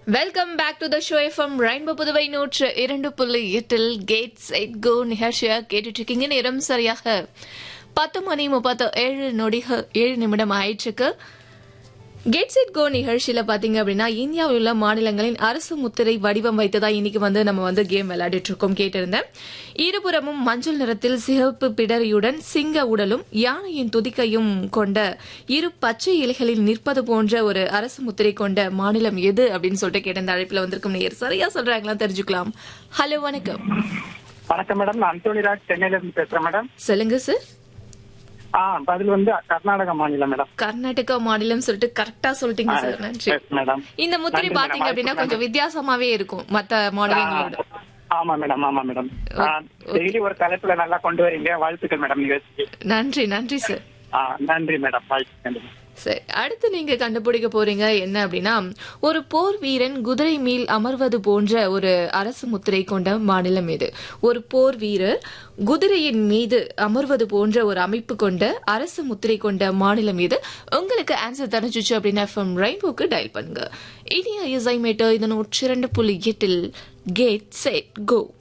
Welcome back to the show FM Rainbow Puduvai நூற்று இரண்டு புள்ளி எட்டில் கேட் சைட் கோ நிகழ்ச்சியா கேட்டுட்டு இருக்கீங்க நேரம் சரியாக பத்து மணி முப்பத்து ஏழு நொடிகள் ஏழு நிமிடம் ஆயிற்றுக்கு கேட் செட் கோ நிகழ்ச்சியில பாத்தீங்க அப்படின்னா இந்தியாவில் உள்ள மாநிலங்களின் அரசு முத்திரை வடிவம் வைத்ததா இன்னைக்கு வந்து நம்ம வந்து கேம் விளையாடிட்டு இருக்கோம் கேட்டிருந்தேன் இருபுறமும் மஞ்சள் நிறத்தில் சிவப்பு பிடரியுடன் சிங்க உடலும் யானையின் துதிக்கையும் கொண்ட இரு பச்சை இலைகளில் நிற்பது போன்ற ஒரு அரசு முத்திரை கொண்ட மாநிலம் எது அப்படின்னு சொல்லிட்டு கேட்ட இந்த அழைப்புல வந்திருக்கும் நேர் சரியா சொல்றாங்களா தெரிஞ்சுக்கலாம் ஹலோ வணக்கம் வணக்கம் மேடம் நான் அந்தோனி ராஜ் சென்னையில இருந்து பேசுறேன் மேடம் சொல்லுங்க சார் ஆ பதில் வந்து கர்நாடக மாநிலம் மேடம் கர்நாடகா மாநிலம் சொல்லிட்டு கரெக்டா சொல்லிட்டீங்க சார் நன்றி Yes, மேடம் இந்த முத்திரை நன்றி பாத்தீங்க மேடம். அப்படின்னா வாய்ப்புக்கு கொஞ்சம் வித்தியாசமாவே இருக்கும் மத்த மாநிலங்களோட ஆமா மேடம் ஆமா மேடம் டெய்லி ஒரு தலைப்புல நல்லா கொண்டு வரீங்க வாழ்த்துக்கள் மேடம் நிகழ்ச்சிக்கு நன்றி நன்றி சார் ஆ, நன்றி மேடம் வாழ்த்துக்கள் சரி அடுத்து நீங்க கண்டுபிடிக்க போறீங்க என்ன அப்படின்னா ஒரு போர் வீரன் குதிரை மீள் அமர்வது போன்ற ஒரு அரசு முத்திரை கொண்ட மாநிலம் இது ஒரு போர் வீரர் குதிரையின் மீது அமர்வது போன்ற ஒரு அமைப்பு கொண்ட அரசு முத்திரை கொண்ட மாநிலம் இது உங்களுக்கு ஆன்சர் தெரிஞ்சிச்சு அப்படின்னா எஃப்எம் ரெயின்போக்கு டயல் பண்ணுங்க இனிய இசை மேட்டர் இதன் நூற்றி இரண்டு புள்ளி எட்டில் கேட் செட் கோ